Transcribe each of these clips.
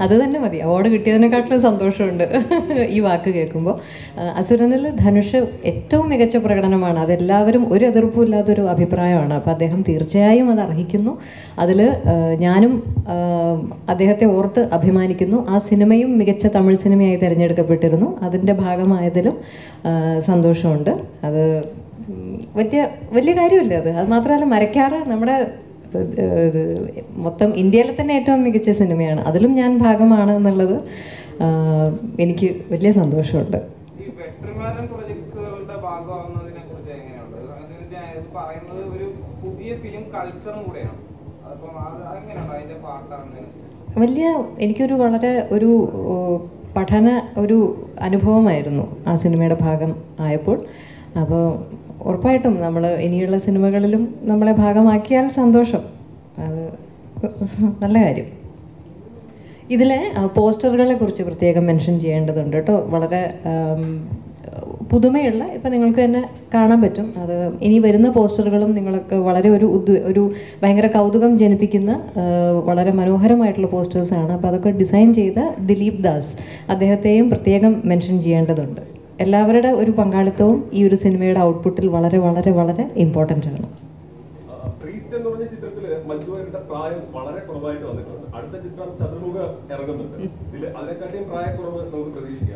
അത് തന്നെ മതി അവാർഡ് കിട്ടിയതിനെക്കാട്ടിലും സന്തോഷമുണ്ട് ഈ വാക്ക് കേൾക്കുമ്പോൾ അസുരനിൽ ധനുഷ് ഏറ്റവും മികച്ച പ്രകടനമാണ് അതെല്ലാവരും ഒരു എതിർപ്പും ഇല്ലാത്തൊരു അഭിപ്രായമാണ് അപ്പോൾ അദ്ദേഹം തീർച്ചയായും അത് അർഹിക്കുന്നു അതിൽ ഞാനും ആ, അദ്ദേഹത്തെ ഓർത്ത് അഭിമാനിക്കുന്നു ആ സിനിമയും മികച്ച തമിഴ് സിനിമയായി തിരഞ്ഞെടുക്കപ്പെട്ടിരുന്നു അതിൻ്റെ ഭാഗമായതിലും ആ, സന്തോഷമുണ്ട് അത് ഉം, വലിയ വലിയ കാര്യമല്ലേ അത് അത് മാത്രമല്ല മരക്കാറ് നമ്മുടെ ഏഹ്, മൊത്തം ഇന്ത്യയിലെ തന്നെ ഏറ്റവും മികച്ച സിനിമയാണ് അതിലും ഞാൻ ഭാഗമാണ് എന്നുള്ളത് ആഹ്, എനിക്ക് വലിയ സന്തോഷമുണ്ട് ഈ വെട്രിമാരൻ പ്രൊജക്ട്സുകളുടെ ഭാഗമാകുന്നതിനെ കുറിച്ച് എങ്ങനെയുണ്ട് അത് ഞാൻ ഇത് പറയുന്നത് ഒരു പുതിയ ഫിലിം കൾച്ചറും കൂടെയാണ് അപ്പം അത് അതെങ്ങനെയാണ് അതിന്റെ പാർട്ടാണ് വലിയ എനിക്കൊരു വളരെ ഒരു ഓ, പഠന ഒരു അനുഭവമായിരുന്നു ആ സിനിമയുടെ ഭാഗം ആയപ്പോൾ അപ്പോൾ ഉറപ്പായിട്ടും നമ്മൾ ഇനിയുള്ള സിനിമകളിലും നമ്മളെ ഭാഗമാക്കിയാൽ സന്തോഷം അത് നല്ല കാര്യം ഇതിലെ ആ, പോസ്റ്ററുകളെ കുറിച്ച് പ്രത്യേകം മെൻഷൻ ചെയ്യേണ്ടതുണ്ട് കേട്ടോ വളരെ ആം, പുതുമയുള്ള ഇപ്പം നിങ്ങൾക്ക് തന്നെ കാണാൻ പറ്റും അത് ഇനി വരുന്ന പോസ്റ്ററുകളും നിങ്ങൾക്ക് വളരെ ഒരു ഉദ്വ ഒരു ഭയങ്കര കൗതുകം ജനിപ്പിക്കുന്ന ആ, വളരെ മനോഹരമായിട്ടുള്ള പോസ്റ്റേഴ്സാണ് അപ്പോൾ അതൊക്കെ ഡിസൈൻ ചെയ്ത ദിലീപ് ദാസ് അദ്ദേഹത്തെയും പ്രത്യേകം മെൻഷൻ ചെയ്യേണ്ടതുണ്ട് എല്ലാവരുടെ ഒരു പങ്കാളിത്തവും ഈ ഒരു സിനിമയുടെ ഔട്ട്പുട്ടിൽ വളരെ വളരെ വളരെ ഇമ്പോർട്ടൻ്റ് ആണ് പ്രീസ്റ്റ് എന്ന് പറഞ്ഞ ചിത്രത്തില് മഞ്ജു വാര്യരുടെ പ്രായം വളരെ കുറവായിട്ട് വന്നിട്ടുണ്ട് അടുത്ത ചിത്രം ചതുർമുഖ ഇറങ്ങുന്നുണ്ട് ഇതിൽ അതിനെക്കാട്ടിയും പ്രായക്കുറവ് നമുക്ക് പ്രതീക്ഷിക്കാം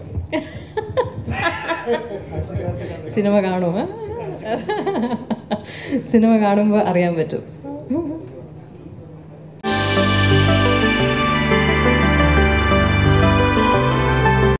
സിനിമ കാണുമോ സിനിമ കാണുമ്പോൾ അറിയാൻ പറ്റും